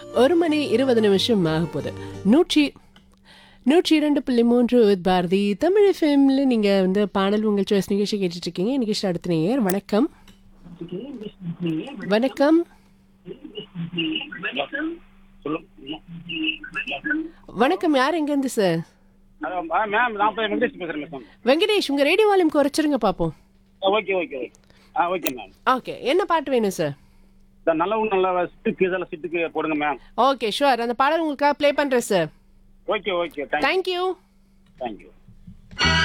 ஒரு மணி இருபது நிமிஷம் ஆக போகுது நூற்றி நூற்றி இரண்டு புள்ளி மூன்று with பாரதி தமிழ் ஃபிலிம்ல நீங்க வந்து பாடல் உங்கள் சாய்ஸ் நிகழ்ச்சி கேட்டுட்டு இருக்கீங்க நிகழ்ச்சி அடுத்த நேயர் வணக்கம் வணக்கம் வணக்கம் யார் எங்கேருந்து சார் ஹலோ ஆ மேம் நான் போய் வெங்கடேஷ் பேசுகிறேன் மேம் வெங்கடேஷ் உங்க ரேடியோ வால்யூம் குறைச்சிருங்க பார்ப்போம் ஓகே ஓகே ஓகே ஆ ஓகே மேம் ஓகே என்ன பாட்டு வேணும் சார் இந்த நல்லவும் நல்ல சிட்டுக்கு இதெல்லாம் சிட்டுக்கு போடுங்க மேம் ஓகே ஷுவர் அந்த பாடல் உங்களுக்காக ப்ளே பண்றேன் sir okay okay thank thank you thank you